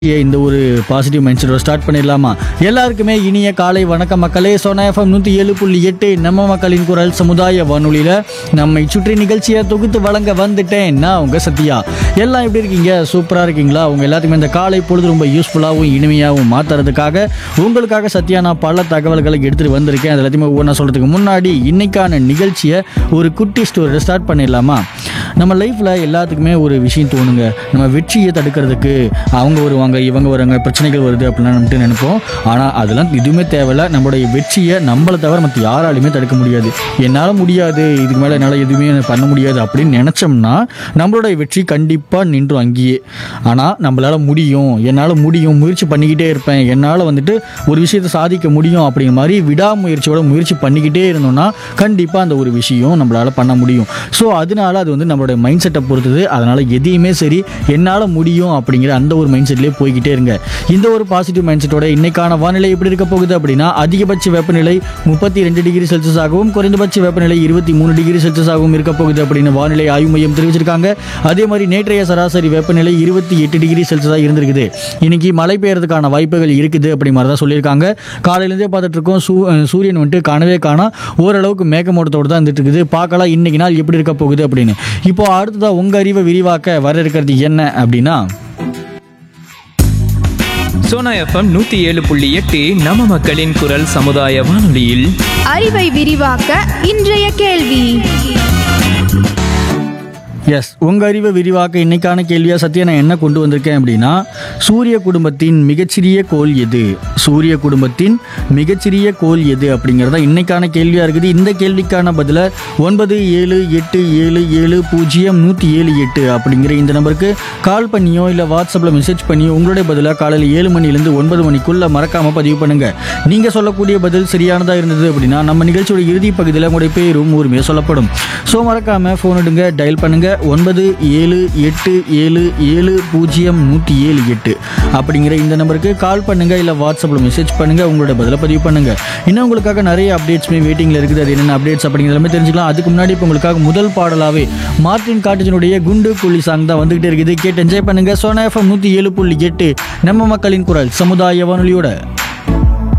இந்த ஒரு positive mind செட்டோட ஸ்டார்ட் பண்ணிடலாமா எல்லாருக்குமே இனிய காலை வணக்கம் மக்களே சோனா எஃப்எம் நூற்றி ஏழு புள்ளி எட்டு நம்ம மக்களின் குரல் சமுதாய வானொலியில் நம்மை சுற்றி நிகழ்ச்சியை தொகுத்து வழங்க வந்துட்டேன் நான் உங்கள் சத்யா எல்லாம் எப்படி இருக்கீங்க சூப்பராக இருக்கீங்களா உங்கள் எல்லாத்துக்குமே இந்த காலை பொழுது ரொம்ப யூஸ்ஃபுல்லாகவும் இனிமையாகவும் மாற்றுறதுக்காக உங்களுக்காக சத்யா நான் பல தகவல்களை எடுத்துகிட்டு வந்திருக்கேன் அது எல்லாத்தையுமே ஒவ்வொன்றா சொல்கிறதுக்கு முன்னாடி இன்னைக்கான நிகழ்ச்சியை ஒரு குட்டி ஸ்டோரியில் ஸ்டார்ட் பண்ணிடலாமா நம்ம லைஃப்பில் எல்லாத்துக்குமே ஒரு விஷயம் தோணுங்க நம்ம வெற்றியை தடுக்கிறதுக்கு அவங்க வருவாங்க இவங்க வருவாங்க பிரச்சனைகள் வருது அப்படிலாம் நம்மட்டு நினைப்போம் ஆனால் அதெல்லாம் எதுவுமே தேவையில்ல நம்மளுடைய வெற்றியை நம்மளை தவிர மற்ற யாராலையுமே தடுக்க முடியாது என்னால் முடியாது இதுக்கு மேலே என்னால் எதுவுமே பண்ண முடியாது அப்படின்னு நினச்சோம்னா நம்மளுடைய வெற்றி கண்டிப்பாக நின்றும் அங்கேயே ஆனால் நம்மளால் முடியும் என்னால் முடியும் முயற்சி பண்ணிக்கிட்டே இருப்பேன் என்னால் வந்துட்டு ஒரு விஷயத்தை சாதிக்க முடியும் அப்படிங்கிற மாதிரி விடாமுயற்சியோட முயற்சி பண்ணிக்கிட்டே இருந்தோம்னா கண்டிப்பாக அந்த ஒரு விஷயம் நம்மளால் பண்ண முடியும் ஸோ அதனால அது வந்து நம்மளுடைய மைண்ட் செட்டை பொறுத்தது அதனால் எதையுமே சரி என்னால் முடியும் அப்படிங்கிற அந்த ஒரு மைண்ட் செட்லேயே போய்கிட்டே இருங்க இந்த ஒரு பாசிட்டிவ் மைண்ட் செட்டோட இன்னைக்கான வானிலை எப்படி இருக்க போகுது அப்படின்னா அதிகபட்ச வெப்பநிலை முப்பத்தி ரெண்டு டிகிரி செல்சியஸ் ஆகவும் குறைந்தபட்ச வெப்பநிலை இருபத்தி மூணு டிகிரி செல்சியஸ் ஆகவும் இருக்க போகுது அப்படின்னு வானிலை ஆய்வு மையம் தெரிவிச்சிருக்காங்க அதே மாதிரி நேற்றைய சராசரி வெப்பநிலை இருபத்தி எட்டு டிகிரி செல்சியஸாக இருந்திருக்குது இன்னைக்கு மழை பெய்யறதுக்கான வாய்ப்புகள் இருக்குது அப்படி மாதிரி தான் சொல்லியிருக்காங்க காலையிலேருந்தே பார்த்துட்டு இருக்கோம் சூ அஹ் சூரியன் வந்துட்டு காணவே காணா ஓரளவுக்கு மேகமூட்டத்தோடு தான் இருந்துட்டு இருக்குது பார்க்கலாம் இன்னைக்கு நாள் எப்படி இருக்க போகுது அப்படின்னு இப்போ அடுத்ததாக உங்கள் அறிவை விரிவாக்க வர இருக்கிறது என்ன அப்படின்னா சோனா எஃப்எம் நூத்தி ஏழு புள்ளி எட்டு நம்ம மக்களின் குரல் சமுதாய வானொலியில் அறிவை விரிவாக்க இன்றைய கேள்வி எஸ் உங்கள் அறிவை விரிவாக்க இன்னைக்கான கேள்வியாக சத்யா நான் என்ன கொண்டு வந்திருக்கேன் அப்படின்னா சூரிய குடும்பத்தின் மிகச்சிறிய கோள் எது சூரிய குடும்பத்தின் மிகச்சிறிய கோள் எது அப்படிங்கிறதா இன்னைக்கான கேள்வியாக இருக்குது இந்த கேள்விக்கான பதிலை ஒன்பது ஏழு எட்டு ஏழு ஏழு பூஜ்ஜியம் நூற்றி ஏழு எட்டு அப்படிங்கிற இந்த நம்பருக்கு கால் பண்ணியோ இல்லை வாட்ஸ்அப்பில் மெசேஜ் பண்ணியோ உங்களுடைய பதிலாக காலையில் ஏழு மணிலேருந்து ஒன்பது மணிக்குள்ளே மறக்காமல் பதிவு பண்ணுங்கள் நீங்கள் சொல்லக்கூடிய பதில் சரியானதாக இருந்தது அப்படின்னா நம்ம நிகழ்ச்சியோட இறுதி பகுதியில் உங்களுடைய பேரும் ஊருமே சொல்லப்படும் ஸோ மறக்காமல் ஃபோன் எடுங்க டயல் பண்ணுங்க ஒன்பது ஏழு எட்டு ஏழு ஏழு பூஜ்ஜியம் நூற்றி ஏழு எட்டு அப்படிங்கிற இந்த நம்பருக்கு கால் பண்ணுங்க இல்லை வாட்ஸ்அப்பில் மெசேஜ் பண்ணுங்க உங்களோட பதிலை பதிவு பண்ணுங்க இன்னும் உங்களுக்காக நிறைய அப்டேட்ஸ்மே வெயிட்டிங்கில் இருக்குது அது என்னென்ன அப்டேட்ஸ் அப்படிங்கிற எல்லாமே தெரிஞ்சுக்கலாம் அதுக்கு முன்னாடி இப்போ உங்களுக்காக முதல் பாடலாவே மார்டின் காட்டேஜனுடைய குண்டு புள்ளி சாங் தான் வந்துகிட்டே இருக்குது கேட்டு என்ஜாய் பண்ணுங்க சோனா எஃப்எம் நூற்றி ஏழு புள்ளி எட்டு நம்ம மக்களின் குரல் சமுதாய வானொலியோட